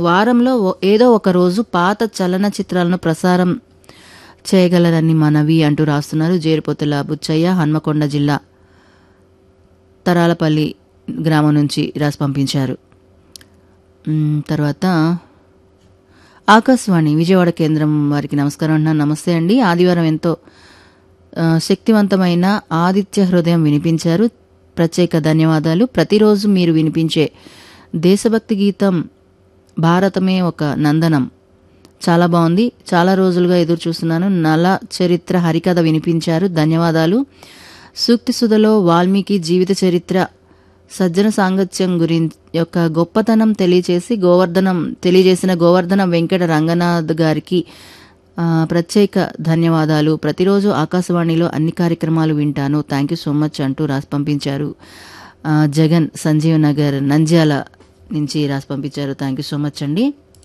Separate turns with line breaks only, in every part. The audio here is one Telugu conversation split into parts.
వారంలో ఓ- ఏదో ఒక రోజు పాత చలనచిత్రాలను ప్రసారం చేయగలరని మనవి అంటూ రాస్తున్నారు జేరుపోతుల బుచ్చయ్య హన్మకొండ జిల్లా తరాలపల్లి గ్రామం నుంచి రాసి పంపించారు మ్, తర్వాత ఆకాశవాణి విజయవాడ కేంద్రం వారికి నమస్కారం అంటున్నాను నమస్తే అండి ఆదివారం ఎంతో ఆ, శక్తివంతమైన ఆదిత్య హృదయం వినిపించారు ప్రత్యేక ధన్యవాదాలు ప్రతిరోజు మీరు వినిపించే దేశభక్తి గీతం భారతమే ఒక నందనం చాలా బాగుంది చాలా రోజులుగా ఎదురు చూస్తున్నాను నల చరిత్ర హరికథ వినిపించారు ధన్యవాదాలు సూక్తి సుధలో వాల్మీకి జీవిత చరిత్ర సజ్జన సాంగత్యం గురించి యొక్క గొప్పతనం తెలియచేసి గోవర్ధనం తెలియజేసిన గోవర్ధన వెంకట రంగనాథ్ గారికి ఆ, ప్రత్యేక ధన్యవాదాలు ప్రతిరోజు ఆకాశవాణిలో అన్ని కార్యక్రమాలు వింటాను థ్యాంక్ యూ సో మచ్ అంటూ రాసి పంపించారు ఆ, జగన్ సంజీవ్ నగర్ నంద్యాల నుంచి రాసి పంపించారు థ్యాంక్ యూ సో మచ్ అండి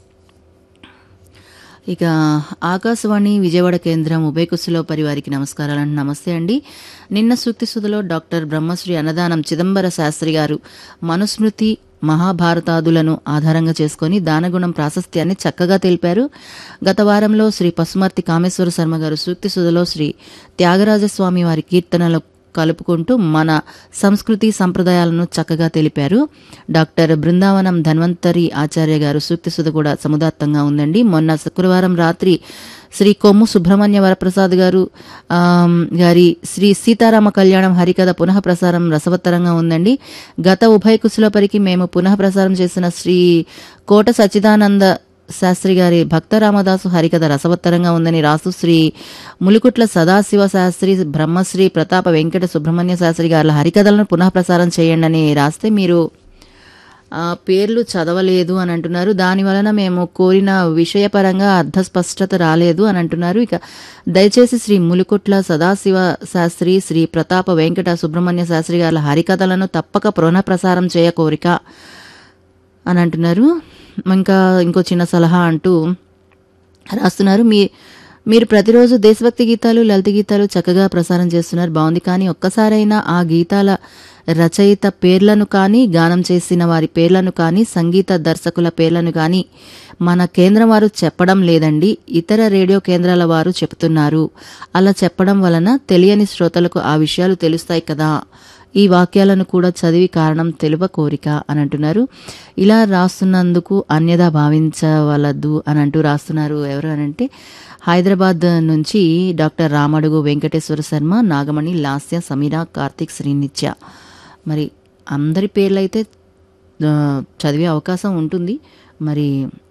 ఇక ఆకాశవాణి విజయవాడ కేంద్రం ఉభయ కుస్సులో పరివారికి నమస్కారాలు అండి నమస్తే అండి నిన్న సూక్తి సుధలో డాక్టర్ బ్రహ్మశ్రీ అన్నదానం చిదంబర శాస్త్రి గారు మనుస్మృతి మహాభారతాదులను ఆధారంగా చేసుకొని దానగుణం ప్రాశస్త్యాన్ని చక్కగా తెలిపారు గత వారంలో శ్రీ పశుమర్తి కామేశ్వర శర్మ గారు సూక్తి సుధలో శ్రీ త్యాగరాజస్వామి వారి కీర్తనలు కలుపుకుంటూ మన సంస్కృతి సంప్రదాయాలను చక్కగా తెలిపారు డాక్టర్ బృందావనం ధన్వంతరి ఆచార్య గారు సూక్తి సుధ కూడా సముదాత్తంగా ఉందండి మొన్న శుక్రవారం రాత్రి శ్రీ కొమ్ము సుబ్రహ్మణ్య వరప్రసాద్ గారు ఆమ్, గారి శ్రీ సీతారామ కళ్యాణం హరికథ పునః ప్రసారం రసవత్తరంగా ఉందండి గత ఉభయ కుశలపరికి మేము పునః ప్రసారం చేసిన శ్రీ కోట సచ్చిదానంద శాస్త్రి గారి భక్త రామదాసు హరికథ రసవత్తరంగా ఉందని రాస్తూ శ్రీ ములుకుట్ల సదాశివ శాస్త్రి బ్రహ్మశ్రీ ప్రతాప వెంకట సుబ్రహ్మణ్య శాస్త్రి గారి హరికథలను పునః ప్రసారం చేయండి అని రాస్తే మీరు ఆ, పేర్లు చదవలేదు అని అంటున్నారు దాని వలన మేము కోరిన విషయపరంగా అర్థస్పష్టత రాలేదు అని అంటున్నారు ఇక దయచేసి శ్రీ ములుకుట్ల సదాశివ శాస్త్రి శ్రీ ప్రతాప వెంకట సుబ్రహ్మణ్య శాస్త్రి గారి హరికథలను తప్పక పునః ప్రసారం చేయ కోరిక అని అంటున్నారు ఇంకా ఇంకో చిన్న సలహా అంటూ రాస్తున్నారు మీ మీరు ప్రతిరోజు దేశభక్తి గీతాలు లలిత గీతాలు చక్కగా ప్రసారం చేస్తున్నారు బాగుంది కానీ ఒక్కసారైనా ఆ గీతాల రచయిత పేర్లను కానీ గానం చేసిన వారి పేర్లను కానీ సంగీత దర్శకుల పేర్లను కానీ మన కేంద్రం వారు చెప్పడం లేదండి ఇతర రేడియో కేంద్రాల వారు చెప్తున్నారు అలా చెప్పడం వలన తెలియని శ్రోతలకు ఆ విషయాలు తెలుస్తాయి కదా ఈ వాక్యాలను కూడా చదివి కారణం తెలుప కోరిక అని అంటున్నారు ఇలా రాస్తున్నందుకు అన్యదా భావించవలదు అని అంటూ రాస్తున్నారు ఎవరు అనంటే హైదరాబాద్ నుంచి డాక్టర్ రామడుగు వెంకటేశ్వర శర్మ నాగమణి లాస్య సమీర కార్తిక్ శ్రీనిత్య మరి అందరి పేర్లు అయితే ఆ, చదివే అవకాశం ఉంటుంది మరి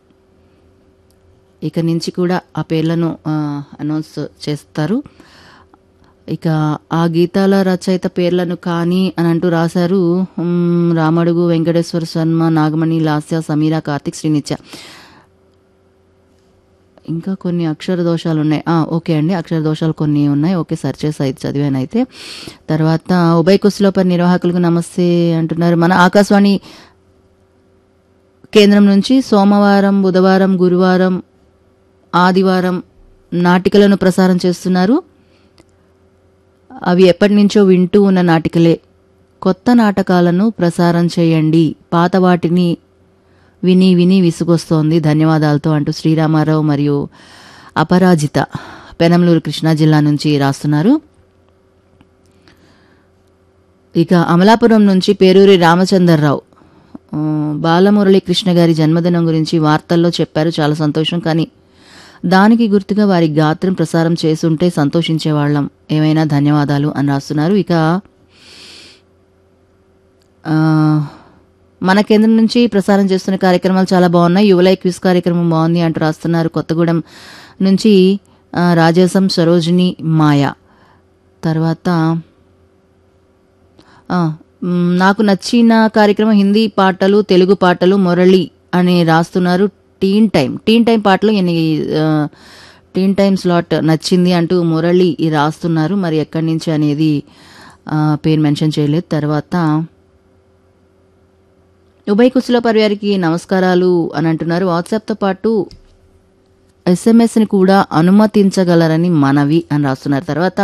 ఇక నుంచి కూడా ఆ పేర్లను అనౌన్స్ చేస్తారు ఇక ఆ గీతాల రచయిత పేర్లను కానీ అని అంటూ రాశారు ఉమ్, రామడుగు వెంకటేశ్వర శర్మ నాగమణి లాస్య సమీర కార్తిక్ శ్రీనిత్య ఇంకా కొన్ని అక్షర దోషాలు ఉన్నాయి ఆ, ఓకే అండి అక్షర దోషాలు కొన్ని ఉన్నాయి ఓకే సర్చ్ చేసి అయితే చదివాను అయితే తర్వాత ఉభయ కుశలోపరి నిర్వాహకులకు నమస్తే అంటున్నారు మన ఆకాశవాణి కేంద్రం నుంచి సోమవారం బుధవారం గురువారం ఆదివారం నాటికలను ప్రసారం చేస్తున్నారు అవి ఎప్పటి నుంచో వింటూ ఉన్న నాటికలే కొత్త నాటకాలను ప్రసారం చేయండి పాత వాటిని విని విని విసుగొస్తోంది ధన్యవాదాలతో అంటూ శ్రీరామారావు మరియు అపరాజిత పెనంలూరు కృష్ణా జిల్లా నుంచి రాస్తున్నారు ఇక అమలాపురం నుంచి పేరూరి రామచందర్రావు ఆ, బాలమురళీ కృష్ణ గారి జన్మదినం గురించి వార్తల్లో చెప్పారు చాలా సంతోషం కానీ దానికి గుర్తుగా వారి గాత్రం ప్రసారం చేసుంటే సంతోషించేవాళ్ళం ఏమైనా ధన్యవాదాలు అని రాస్తున్నారు ఇక ఆ, మన కేంద్రం నుంచి ప్రసారం చేస్తున్న కార్యక్రమాలు చాలా బాగున్నాయి యువలై క్విజ్ కార్యక్రమం బాగుంది అంటూ రాస్తున్నారు కొత్తగూడెం నుంచి ఆ, రాజేశం సరోజిని మాయ తర్వాత ఆ, మ్, నాకు నచ్చిన కార్యక్రమం హిందీ పాటలు తెలుగు పాటలు మురళి అని రాస్తున్నారు టీన్ టైం టీన్ టైం పాటలు ఎన్ని ఆ, టీన్ టైం స్లాట్ నచ్చింది అంటూ మురళి రాస్తున్నారు మరి ఎక్కడి నుంచి అనేది ఆ, పేరు మెన్షన్ చేయలేదు తర్వాత ఉభయ కుశల పరివారికి నమస్కారాలు అని అంటున్నారు వాట్సాప్తో పాటు ఎస్ఎంఎస్ని కూడా అనుమతించగలరని మనవి అని రాస్తున్నారు తర్వాత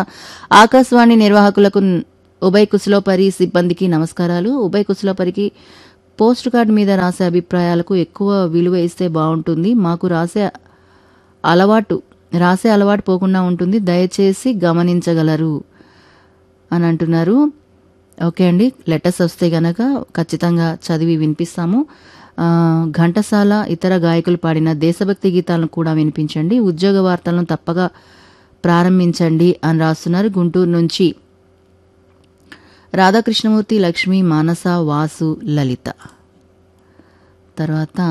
ఆకాశవాణి నిర్వాహకులకు ఉభయ కుశలోపరి సిబ్బందికి నమస్కారాలు ఉభయ కుశలోపరికి పోస్ట్ కార్డ్ మీద రాసే అభిప్రాయాలకు ఎక్కువ విలువ ఇస్తే బాగుంటుంది మాకు రాసే అలవాటు రాసే అలవాటు పోకుండా ఉంటుంది దయచేసి గమనించగలరు అని అంటున్నారు ఓకే అండి లెటర్స్ వస్తే గనక ఖచ్చితంగా చదివి వినిపిస్తాము ఆ, ఘంటసాల ఇతర గాయకులు పాడిన దేశభక్తి గీతాలను కూడా వినిపించండి ఉద్యోగ వార్తలను తప్పగా ప్రారంభించండి అని రాస్తున్నారు గుంటూరు నుంచి రాధాకృష్ణమూర్తి లక్ష్మి మానస వాసు లలిత తర్వాత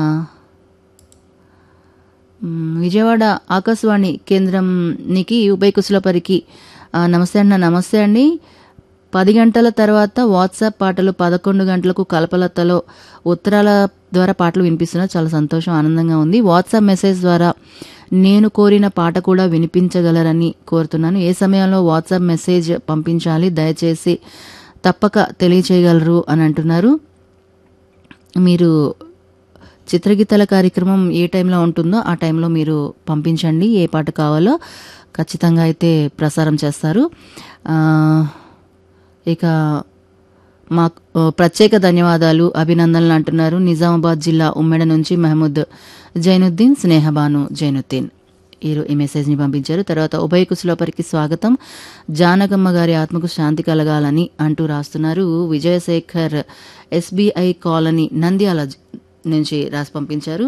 మ్, విజయవాడ ఆకాశవాణి కేంద్రంనికి ఉభయ కుశలపరికి ఆ, నమస్తే అన్న నమస్తే అండి పది గంటల తర్వాత వాట్సాప్ పాటలు పదకొండు గంటలకు కలపలతలో ఉత్తరాల ద్వారా పాటలు వినిపిస్తున్నారు చాలా సంతోషం ఆనందంగా ఉంది వాట్సాప్ మెసేజ్ ద్వారా నేను కోరిన పాట కూడా వినిపించగలరని కోరుతున్నాను ఏ సమయంలో వాట్సాప్ మెసేజ్ పంపించాలి దయచేసి తప్పక తెలియచేయగలరు అని అంటున్నారు మీరు చిత్రగీతాల కార్యక్రమం ఏ టైంలో ఉంటుందో ఆ టైంలో మీరు పంపించండి ఏ పాట కావాలో ఖచ్చితంగా అయితే ప్రసారం చేస్తారు ఆ, ఇక మా ప్రత్యేక ధన్యవాదాలు అభినందనలు అంటున్నారు నిజామాబాద్ జిల్లా ఉమ్మెడ నుంచి మహమూద్ జైనుద్దీన్ స్నేహబాను జైనుద్దీన్ ఈ ఈ మెసేజ్ని పంపించారు తర్వాత ఉభయ కుశలోపరికి స్వాగతం జానకమ్మ గారి ఆత్మకు శాంతి కలగాలని అంటూ రాస్తున్నారు విజయశేఖర్ ఎస్బీఐ కాలనీ నంద్యాల జ- నుంచి రాసి పంపించారు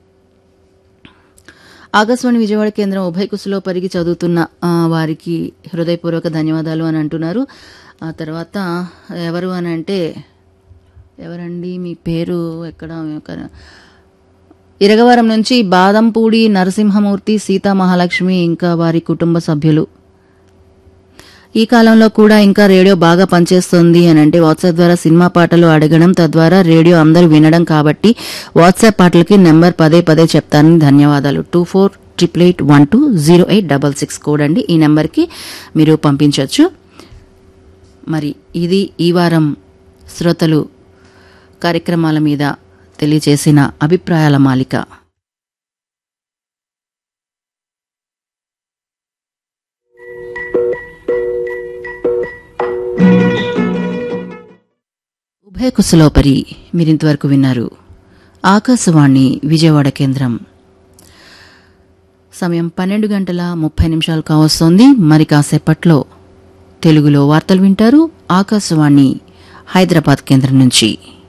ఆకాశవాణి విజయవాడ కేంద్రం ఉభయ కుశలోపరికి చదువుతున్న ఆ, వారికి హృదయపూర్వక ధన్యవాదాలు అని అంటున్నారు ఆ తర్వాత ఎవరు అని అంటే ఎవరండి మీ పేరు ఎక్కడ ఎక్కడ- ఇరగవరం నుంచి బాదంపూడి నరసింహమూర్తి సీతా మహాలక్ష్మి ఇంకా వారి కుటుంబ సభ్యులు ఈ కాలంలో కూడా ఇంకా రేడియో బాగా పనిచేస్తుంది అని అంటే వాట్సాప్ ద్వారా సినిమా పాటలు అడగడం తద్వారా రేడియో అందరూ వినడం కాబట్టి వాట్సాప్ పాటలకి నెంబర్ పదే పదే చెప్తానని ధన్యవాదాలు two four triple eight one two zero eight double six code అండి ఈ నెంబర్కి మీరు పంపించవచ్చు మరి ఇది ఈ వారం శ్రోతలు కార్యక్రమాల మీద తెలియచేసిన అభిప్రాయాల మాలిక ఉభయ కుశలోపరి మీరింతవరకు విన్నారు ఆకాశవాణి విజయవాడ కేంద్రం సమయం పన్నెండు గంటల ముప్పై నిమిషాలు కావస్తోంది మరి కాసేపట్లో తెలుగులో వార్తలు వింటారు ఆకాశవాణి హైదరాబాద్ కేంద్రం నుంచి